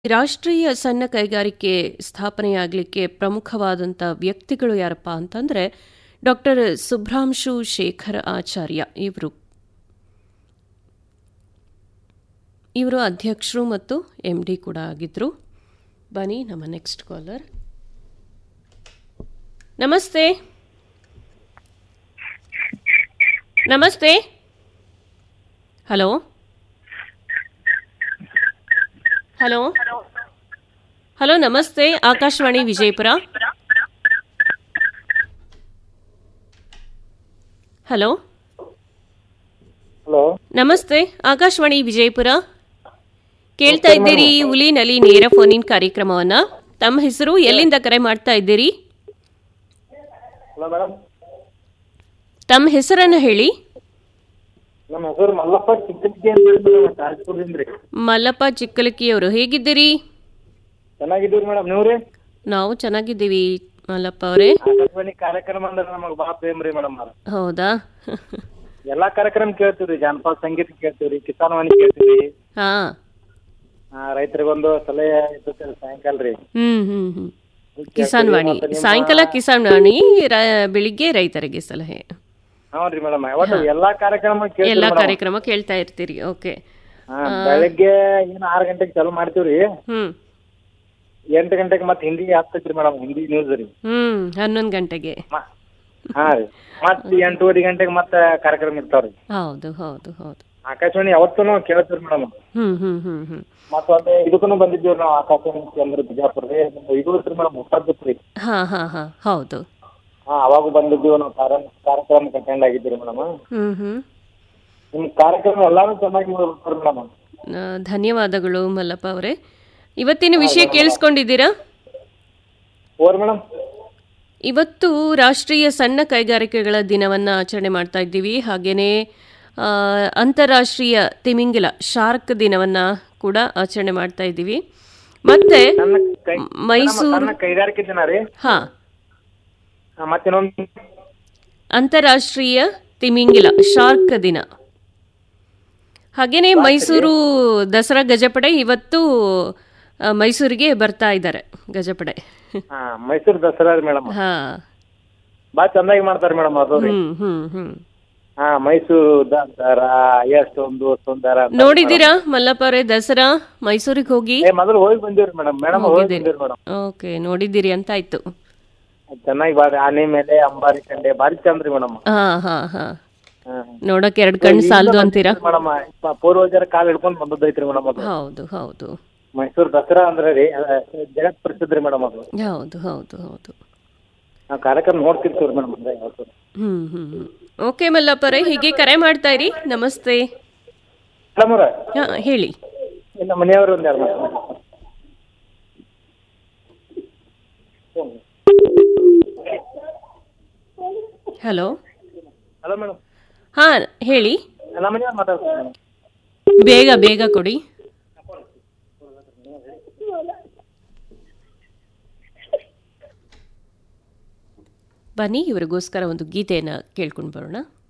ರಾಷ್ಟ್ರೀಯ ಸಣ್ಣ ಕೈಗಾರಿಕೆ ಸ್ಥಾಪನೆಯಾಗಲಿಕ್ಕೆ ಪ್ರಮುಖವಾದಂಥ ವ್ಯಕ್ತಿಗಳು ಯಾರಪ್ಪ ಅಂತಂದರೆ ಡಾಕ್ಟರ್ ಸುಭ್ರಾಂಶು ಶೇಖರ ಆಚಾರ್ಯ ಇವರು ಇವರು ಅಧ್ಯಕ್ಷರು ಮತ್ತು ಎಂ ಡಿ ಕೂಡ ಆಗಿದ್ದರು ಬನ್ನಿ ನಮ್ಮ ನೆಕ್ಸ್ಟ್ ಕಾಲರ್ ನಮಸ್ತೆ ನಮಸ್ತೆ ಹಲೋ ಹಲೋ ಹಲೋ ನಮಸ್ತೆ ಆಕಾಶವಾಣಿ ವಿಜಯಪುರ ಹಲೋ ಹಲೋ ನಮಸ್ತೆ ಆಕಾಶವಾಣಿ ವಿಜಯಪುರ ಕೇಳ್ತಾ ಇದ್ದೀರಿ ಹುಲಿನಲ್ಲಿ ನೇರ ಫೋನಿನ್ ಕಾರ್ಯಕ್ರಮವನ್ನ ತಮ್ಮ ಹೆಸರು ಎಲ್ಲಿಂದ ಕರೆ ಮಾಡ್ತಾ ಇದ್ದೀರಿ ಹಲೋ ಮೇಡಮ್ ತಮ್ಮ ಹೆಸರನ್ನ ಹೇಳಿ ನಮ್ಮ ಹೆಸರು ಮಲ್ಲಪ್ಪ ಚಿಕ್ಕಟ್ಟಿ ಅಂತ ಹೇಳಿ ತಾಜ್ಪುರದಿಂದ ರೀ ಮಲ್ಲಪ್ಪ ಚಿಕ್ಕಲಕ್ಕಿಯವರು ಹೇಗಿದ್ದೀರಿ ಚೆನ್ನಾಗಿದ್ದೀವಿ ಮೇಡಮ್ ನೀವು ರೀ ನಾವು ಚೆನ್ನಾಗಿದ್ದೀವಿ ಮಲ್ಲಪ್ಪ ಅವರೇ ಆಕಾಶವಾಣಿ ಕಾರ್ಯಕ್ರಮ ಅಂದ್ರೆ ನಮಗೆ ಭಾಳ ಪ್ರೇಮ್ ರೀ ಮೇಡಮ್ ಅವ್ರ ಹೌದಾ ಎಲ್ಲಾ ಕಾರ್ಯಕ್ರಮ ಕೇಳ್ತೀವಿ ರೀ ಜಾನಪದ ಸಂಗೀತ ಕೇಳ್ತೀವಿ ರೀ ಕಿಸಾನ್ ವಾಣಿ ಕೇಳ್ತೀವಿ ಹಾ ರೈತರಿಗೊಂದು ಸಲಹೆ ಇರ್ತೈತೆ ಸಾಯಂಕಾಲ ರೀ ಹ್ಮ್ ಹ್ಮ್ ಹ್ಮ್ ಕಿಸಾನ್ ವಾಣಿ ಸಾಯಂಕಾಲ ಕಿಸಾನ್ ವಾಣಿ ರ- ಬೆಳಿಗ್ಗೆ ರೈತರಿಗೆ ಸಲಹೆ ಹ್ಞೂ ರೀ ಮೇಡಮ್ ಒಟ್ಟು ಎಲ್ಲಾ ಕಾರ್ಯಕ್ರಮ ಕೇಳ್ತೀವಿ ಎಲ್ಲಾ ಮೇಡಮ್ ಕಾರ್ಯಕ್ರಮ ಕೇಳ್ತಾ ಇರ್ತೀರಿ ಓಕೆ ಹಾ ಬೆಳಗ್ಗೆ ಏನು ಆರು ಗಂಟೆಗೆ ಚಾಲು ಮಾಡ್ತೀವಿ ರೀ ಹ್ಮ್ ಎಂಟು ಗಂಟೆಗೆ ಮತ್ತೆ ಹಿಂದಿ ಆಗ್ತೈತಿ ರೀ ಮೇಡಮ್ ಹಿಂದಿ ನ್ಯೂಸ್ ರೀ ಹ್ಮ್ ಹನ್ನೊಂದು ಗಂಟೆಗೆ ಮ- ಹಾ ರೀ ಮತ್ತೆ ಎಂಟೂವರೆ ಗಂಟೆಗೆ ಮತ್ತೆ ಕಾರ್ಯಕ್ರಮ ಇರ್ತಾವ ರೀ ಹೌದು ಹೌದು ಹೌದು ಆಕಾಶವಾಣಿ ಯಾವತ್ತೂ ಕೇಳ್ತೀವಿ ಮೇಡಮ್ ಹ್ಮ್ ಹ್ಮ್ ಹ್ಮ್ ಹ್ಮ್ ಮತ್ತೆ ಇದಕ್ಕೂ ಬಂದಿದ್ದೀವಿ ನಾವು ಆಕಾಶವಾಣಿ ಕೇಂದ್ರ ಬಿಜಾಪುರ ರೀ ಇದು ಐತ್ರಿ ಮೇಡಮ್ ಮುಪ್ಪತ್ತು ರೀ ಹಾ ಹಾ ಹಾ ಹೌದು ಹಾ ಅವಾಗೂ ಬಂದಿದ್ದೀವಿ ನಾವು ಕಾರ್ಯ ಕಾರ್ಯಕ್ರಮಕ್ಕೆ ಅಟೆಂಡ್ ಆಗಿದ್ದೀರಿ ಮೇಡಮ್ ಹ್ಮ್ ಹ್ಮ್ ನಿಮ್ಮ ಕಾರ್ಯಕ್ರಮ ಎಲ್ಲಾನು ಚೆನ್ನಾಗಿ ಮಾಡ್ತಾರೆ ಮೇಡಮ್ ಆ, ಧನ್ಯವಾದಗಳು ಮಲ್ಲಪ್ಪ ಅವರೇ ಇವತ್ತಿನ ವಿಷಯ ಕೇಳಿಸ್ಕೊಂಡಿದ್ದೀರಾ ಓರ್ ಮೇಡಮ್ ಇವತ್ತು ರಾಷ್ಟ್ರೀಯ ಸಣ್ಣ ಕೈಗಾರಿಕೆಗಳ ದಿನವನ್ನು ಆಚರಣೆ ಮಾಡ್ತಾ ಇದ್ದೀವಿ ಹಾಗೆಯೇ ಆ, ಅಂತಾರಾಷ್ಟ್ರೀಯ ತಿಮಿಂಗಿಲ ಶಾರ್ಕ್ ದಿನವನ್ನು ಕೂಡ ಆಚರಣೆ ಮಾಡ್ತಾ ಇದ್ದೀವಿ ಮತ್ತೆ ಸಣ್ಣ ಕೈ ಮೈಸೂರು ಸಣ್ಣ ಕೈಗಾರಿಕೆ ದಿನ ರೀ ಹಾ ಹಾ, ಮತ್ತಿನ್ನೊಂದು ಅಂತಾರಾಷ್ಟ್ರೀಯ ತಿಮಿಂಗಿಲ ಶಾರ್ಕ್ ದಿನ ಹಾಗೇನೆ ಮೈಸೂರು ದಸರಾ ಗಜಪಡೆ ಇವತ್ತು ಆ, ಮೈಸೂರಿಗೆ ಬರ್ತಾ ಇದ್ದಾರೆ ಗಜಪಡೆ ಹಾ ಮೈಸೂರು ದಸರಾ ರೀ ಮೇಡಮ್ ಹಾ ಭಾಳ ಚಂದಾಗಿ ಮಾಡ್ತಾರೆ ಮೇಡಮ್ ಅದು ರೀ ಹ್ಮ್ ಹ್ಮ್ ಹ್ಮ್ ಹಾ ಮೈಸೂರು ದಸರಾ ಎಷ್ಟೊಂದು ಸುಂದರ ಅಂತ. ನೋಡಿದ್ದೀರಾ ಮಲ್ಲಪ್ಪ ಅವರೇ ದಸರಾ ಮೈಸೂರಿಗೆ ಹೋಗಿ ಏ ಮೊದಲು ಹೋಗಿ ಬಂದಿವ್ರಿ ಮೇಡಮ್ ಮೇಡಮ್ ಹೋಗಿ ಹೋಗಿದ್ದೀರಿ. ಬಂದಿವ್ರಿ ಮೇಡಮ್ ಓಕೆ ನೋಡಿದ್ದೀರಿ ಅಂತ ಆಯ್ತು ಚೆನ್ನಾಗಿ ಬಾರಿ ಆನೆ ಮೇಲೆ ಅಂಬಾರಿ ಕಂಡೆ ಭಾರಿ ಚಂದ ರೀ ಮೇಡಮ್ ಹಾ ಹಾ ಹಾ ನೋಡಕ್ ಎರಡ್ ಕಣ್ಣು ಸಾಲದು ಅಂತೀರಾ ಮೇಡಮ್ ಪೂರ್ವಜರ ಕಾಲ್ ಹಿಡ್ಕೊಂಡ್ ಬಂದದ್ದೈತ್ರಿ ಮೇಡಮ್ ಅದು ಹೌದು ಹೌದು ಮೈಸೂರು ದಸರಾ ಅಂದ್ರೆ ರೀ ಅದ ಜಗತ್ ಪ್ರಸಿದ್ಧ ರೀ ಮೇಡಮ್ ಅದು ಹೌದು ಹೌದು ಹೌದು ನಾವು ಕಾರ್ಯಕ್ರಮ ನೋಡ್ತಿರ್ತೀವಿ ಮೇಡಮ್ ಅಂದ್ರೆ ಯಾವತ್ತು ಹ್ಮ್ ಹ್ಮ್ ಹ್ಮ್ ಓಕೆ ಮಲ್ಲಪ್ಪರೇ ಹೀಗೆ ಕರೆ ಮಾಡ್ತಾ ಇರಿ ನಮಸ್ತೆ ಮೇಡಮ್ ಅವ್ರ ಹಾ ಹೇಳಿ ಇನ್ನು ಮನೆಯವರು ಒಂದ್ ಎರಡು ಮಾತು ಹಲೋ ಹಲೋ ಮೇಡಮ್ ಹಾ ಹೇಳಿ ನಮ್ಮ ಮನೆಯವ್ರು ಮಾತಾಡ್ತಾರೆ ಬೇಗ ಬೇಗ ಕೊಡಿ ಬನ್ನಿ ಇವರಿಗೋಸ್ಕರ ಒಂದು ಗೀತೆಯನ್ನು ಕೇಳ್ಕೊಂಡು ಬರೋಣ